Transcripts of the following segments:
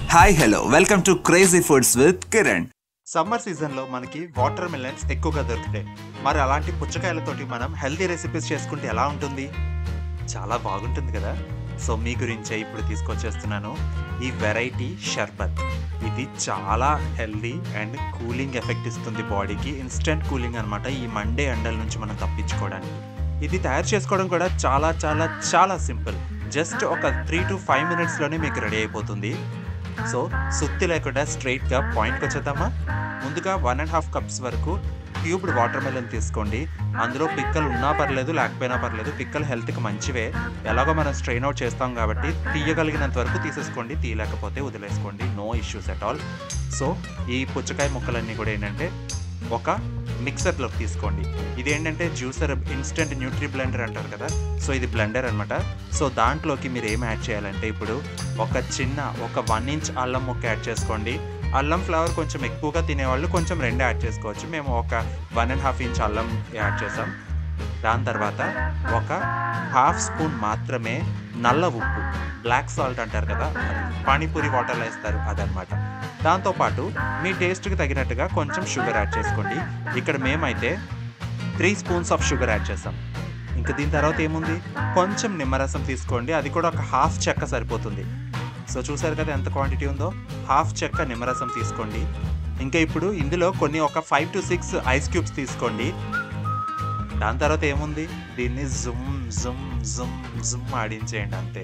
hi hello welcome to crazy foods with Kiran summer సీజన్లో మనకి water melons ఎక్కువగా దొరుకుతాయి మరి అలాంటి పుచ్చకాయలతోటి మనం హెల్తీ రెసిపీస్ చేసుకుంటే ఎలా ఉంటుంది చాలా బాగుంటుంది కదా సో మీ గురించే ఇప్పుడు తీసుకొచ్చేస్తున్నాను ఈ వెరైటీ షర్బత్ ఇది చాలా హెల్దీ అండ్ కూలింగ్ ఎఫెక్ట్ ఇస్తుంది బాడీకి ఇన్స్టెంట్ కూలింగ్ అనమాట ఈ మండే ఎండల నుంచి మనం తప్పించుకోవడానికి ఇది తయారు చేసుకోవడం కూడా చాలా చాలా చాలా సింపుల్ జస్ట్ ఒక త్రీ టు ఫైవ్ మినిట్స్లోనే మీకు రెడీ అయిపోతుంది సో సుత్తి లేకుండా స్ట్రైట్గా పాయింట్కి వచ్చేద్దామా ముందుగా వన్ అండ్ హాఫ్ కప్స్ వరకు ట్యూబ్డ్ వాటర్ మెలన్ తీసుకోండి అందులో పిక్కలు ఉన్నా పర్లేదు లేకపోయినా పర్లేదు పిక్కలు హెల్త్కి మంచివే ఎలాగో మనం స్ట్రెయిన్ అవుట్ చేస్తాం కాబట్టి తీయగలిగినంత వరకు తీసేసుకోండి తీయలేకపోతే వదిలేసుకోండి no issues at all so ఈ పుచ్చకాయ ముక్కలన్నీ కూడా ఏంటంటే ఒక మిక్సర్లోకి తీసుకోండి ఇది ఏంటంటే జ్యూసర్ ఇన్స్టెంట్ న్యూట్రీ బ్లెండర్ అంటారు కదా సో ఇది బ్లెండర్ అనమాట సో దాంట్లోకి మీరు ఏం యాడ్ చేయాలంటే ఇప్పుడు ఒక చిన్న ఒక వన్ ఇంచ్ అల్లం ముక్క యాడ్ చేసుకోండి అల్లం ఫ్లేవర్ కొంచెం ఎక్కువగా తినేవాళ్ళు కొంచెం రెండు యాడ్ చేసుకోవచ్చు మేము ఒక వన్ అండ్ హాఫ్ ఇంచ్ అల్లం యాడ్ చేసాం దాని తర్వాత ఒక హాఫ్ స్పూన్ మాత్రమే నల్ల ఉప్పు బ్లాక్ సాల్ట్ అంటారు కదా అది పానీపూరి వాటర్లో వేస్తారు అదనమాట దాంతోపాటు మీ టేస్ట్కి తగినట్టుగా కొంచెం షుగర్ యాడ్ చేసుకోండి ఇక్కడ మేమైతే three spoons of sugar add చేస్తాం ఇంకా దీని తర్వాత ఏముంది కొంచెం నిమ్మరసం తీసుకోండి అది కూడా ఒక హాఫ్ చెక్క సరిపోతుంది సో చూసారు కదా ఎంత క్వాంటిటీ ఉందో హాఫ్ చెక్క నిమ్మరసం తీసుకోండి ఇంకా ఇప్పుడు ఇందులో కొన్ని ఒక five to six ice cubes తీసుకోండి దాని తర్వాత ఏముంది దీన్ని జుమ్ జుమ్ జుమ్ జుమ్ ఆడించేయండి అంతే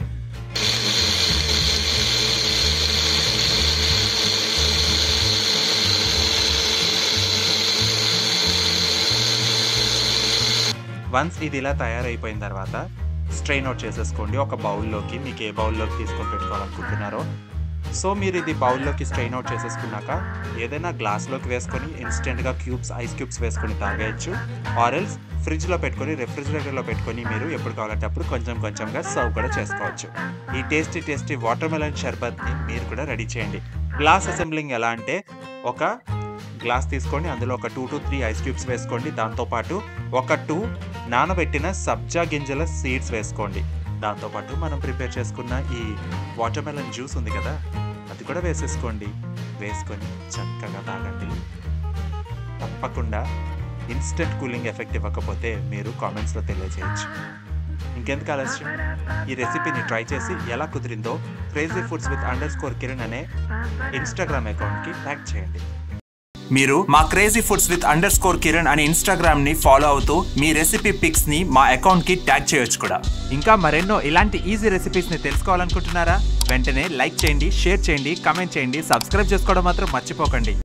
వన్స్ ఇది ఇలా తయారైపోయిన తర్వాత స్ట్రెయిన్ అవుట్ చేసేసుకోండి ఒక బౌల్లోకి మీకు ఏ బౌల్లోకి తీసుకొని పెట్టుకోవాలనుకుంటున్నారో సో మీరు ఇది బౌల్లోకి స్ట్రెయిన్ అవుట్ చేసేసుకున్నాక ఏదైనా గ్లాస్లోకి వేసుకొని ఇన్స్టెంట్గా క్యూబ్స్ ఐస్ క్యూబ్స్ వేసుకొని తాగేయచ్చు ఆరెల్స్ ఫ్రిడ్జ్లో పెట్టుకొని రెఫ్రిజిరేటర్లో పెట్టుకొని మీరు ఎప్పుడు కావాలంటే అప్పుడు కొంచెం కొంచెంగా సర్వ్ కూడా చేసుకోవచ్చు ఈ టేస్టీ టేస్టీ వాటర్ మెలన్ షర్బత్ని మీరు కూడా రెడీ చేయండి గ్లాస్ అసెంబ్లింగ్ ఎలా అంటే ఒక గ్లాస్ తీసుకోండి అందులో ఒక two to three ice cubes వేసుకోండి దాంతోపాటు ఒక టూ నానబెట్టిన సబ్జా గింజల సీడ్స్ వేసుకోండి దాంతోపాటు మనం ప్రిపేర్ చేసుకున్న ఈ వాటర్ మెలన్ జ్యూస్ ఉంది కదా అది కూడా వేసేసుకోండి వేసుకొని చక్కగా తాగండి తప్పకుండా ఇన్స్టెంట్ కూలింగ్ ఎఫెక్ట్ ఇవ్వకపోతే మీరు కామెంట్స్లో తెలియజేయచ్చు ఇంకెందుకు ఆలస్యం ఈ రెసిపీని ట్రై చేసి ఎలా కుదిరిందో crazy foods with underscore Kiran అనే ఇన్స్టాగ్రామ్ అకౌంట్కి ట్యాగ్ చేయండి మీరు మా crazy foods with underscore Kiran అనే ఇన్స్టాగ్రామ్ ని ఫాలో అవుతూ మీ రెసిపీ పిక్స్ ని మా అకౌంట్ కి ట్యాగ్ చేయొచ్చు కూడా ఇంకా మరెన్నో ఇలాంటి ఈజీ రెసిపీస్ని తెలుసుకోవాలనుకుంటున్నారా వెంటనే లైక్ చేయండి షేర్ చేయండి కామెంట్ చేయండి సబ్స్క్రైబ్ చేసుకోవడం మాత్రం మర్చిపోకండి